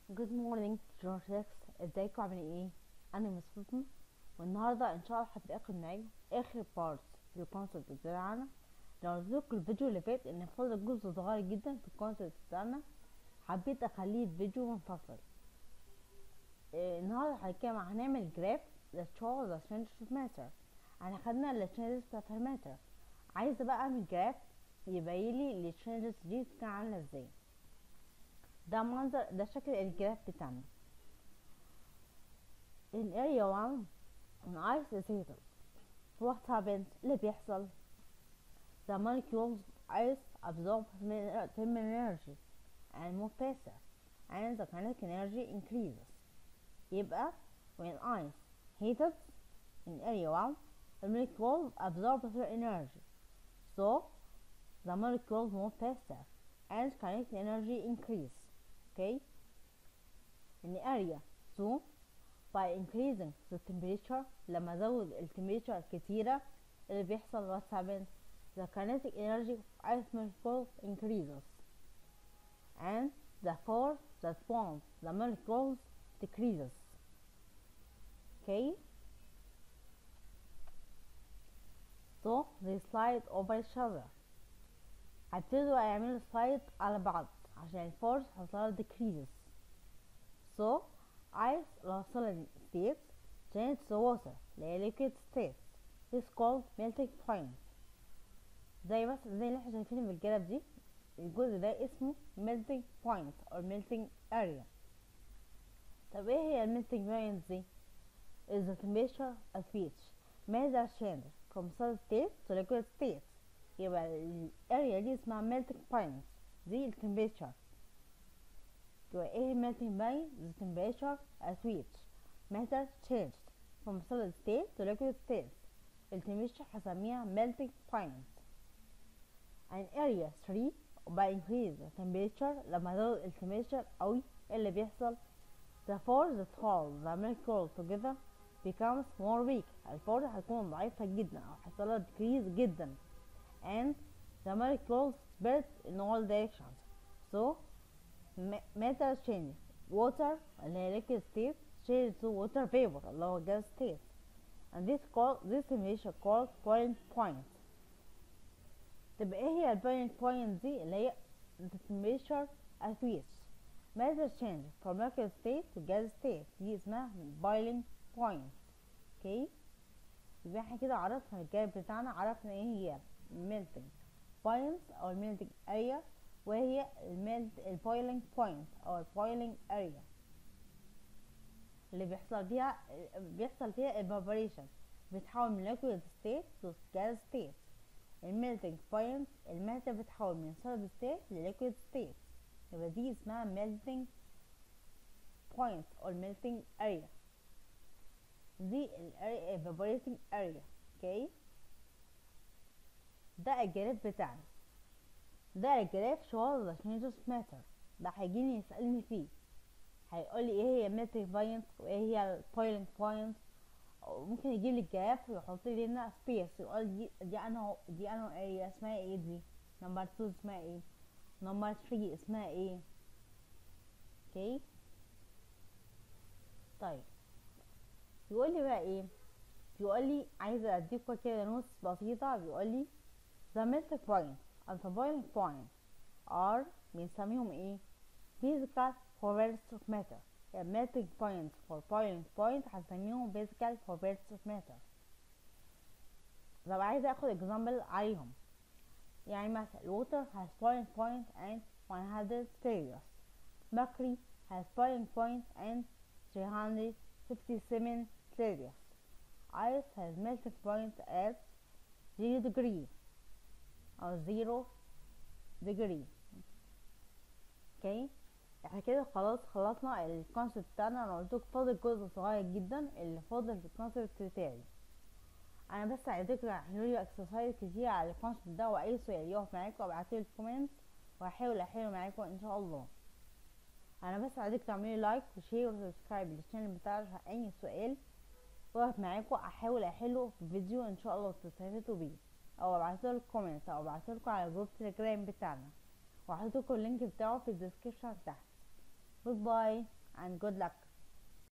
جود مورنينج جورجكس ازيكم عاملين ايه انا مس فاطمه والنهارده ان شاء الله هتلاقوا معايا اخر بارت في الكونسيبت بتاعنا لو قلت لكم الفيديو اللي فات ان فاضل جزء صغير جدا في الكونسيبت بتاعنا حبيت اخليه فيديو منفصل إيه النهارده هنتكلم هنعمل جراف that shows the changes of matter احنا خدنا ال changes بتاعت الماتر عايزه بقى اعمل جراف يبين لي ال changes دي كان عامله ازاي ده منظر ده شكل الجراف بتاعنا in area 1 an ice is heated what happens اللي بيحصل the molecules of ice absorb thermal energy and move faster and the kinetic energy increases يبقى when ice heated in area 1 the molecules absorb the energy so the molecules move faster and kinetic energy increase okay in area 2 by increasing the temperature لما ازود التمبريتشر كتيرة اللي بيحصل what happens the kinetic energy of ice molecules increases and the force that bonds the molecules decreases okay so they slide over each other هبتدوا يعملوا slide على بعض عشان الفورس حصلها decreases so ice لو solid state changes to water ل liquid state is called melting point زي بس زي اللي احنا شايفينه في الجراب دي الجزء ده اسمه melting point or melting area طب ايه هي melting point دي is the temperature at which matter changes from solid state to liquid state يبقى الاريا دي اسمها melting point دي التمبريتشر يبقى ايه melting point the temperature at which matter changed from solid state to liquid state التمبريتشر هسميها melting point and area 3 by increase the temperature لما ازود التمبريتشر قوي اللي بيحصل the force that holds the molecule together becomes more weak الفورس هتكون ضعيفة جدا أو هيحصلها decrease جدا and the molecules spread in all directions so matter changes water اللي هي liquid state changes to water vapor اللي هو gas state and this called this temperature called boiling point تبقى ايه هي boiling point دي اللي هي the temperature at which matter changes from liquid state to gas state دي اسمها boiling point اوكي يبقى احنا كده عرفنا الجانب بتاعنا عرفنا ايه هي melting point او melting area وهي الميلت البويلينج بوينت او البويلينج اريا اللي بيحصل فيها بيحصل فيها evaporation بتحول من liquid state to gas state الميلتنج بوينت الماتر بتحول من solid state ل liquid state يبقى دي اسمها melting point or melting area دي ال evaporating area اوكي ده الجراف بتاعنا ده الجراف shows the changes matter ده هيجيني يسألني فيه هيقول لي ايه هي melting point وايه هي boiling point ممكن يجيب لي الجراف ويحط لي هنا space يقول دي دي انا دي انا ايه اسمها ايه دي نمبر 2 اسمها ايه نمبر 3 اسمها ايه اوكي طيب بيقول لي بقى ايه بيقول لي عايزه اديكوا كده نوتس بسيطه بيقول لي the melting point and the boiling point are بنسميهم ايه physical properties of matter يعني melting point for boiling point هنسميهم physical properties of matter طب عايزه اخد example عليهم يعني مثلا water has boiling point and 100 Celsius mercury has boiling point and 357 Celsius ice has melting point at 0 degree او 0 degree اوكي احنا كده خلاص خلصنا الكونسيبت بتاعنا انا قلت لكم فاضل جزء صغير جدا اللي فاضل في الكونسيبت بتاعي انا بس عايزاكم تعملوا لي اكسرسايز كتير على الكونسيبت ده واي سؤال يقف معاكم ابعتوا لي في الكومنت وهحاول احله معاكم ان شاء الله انا بس عايزاكم تعملوا لي لايك وشير وسبسكرايب للشانل بتاعي اي سؤال وقف معاكم احاول احله في فيديو ان شاء الله تستفيدوا بيه او ابعتوا لي كومنت او ابعتوا لكم على جروب تليجرام بتاعنا وهحط لكم اللينك بتاعه في الديسكربشن تحت goodbye and good luck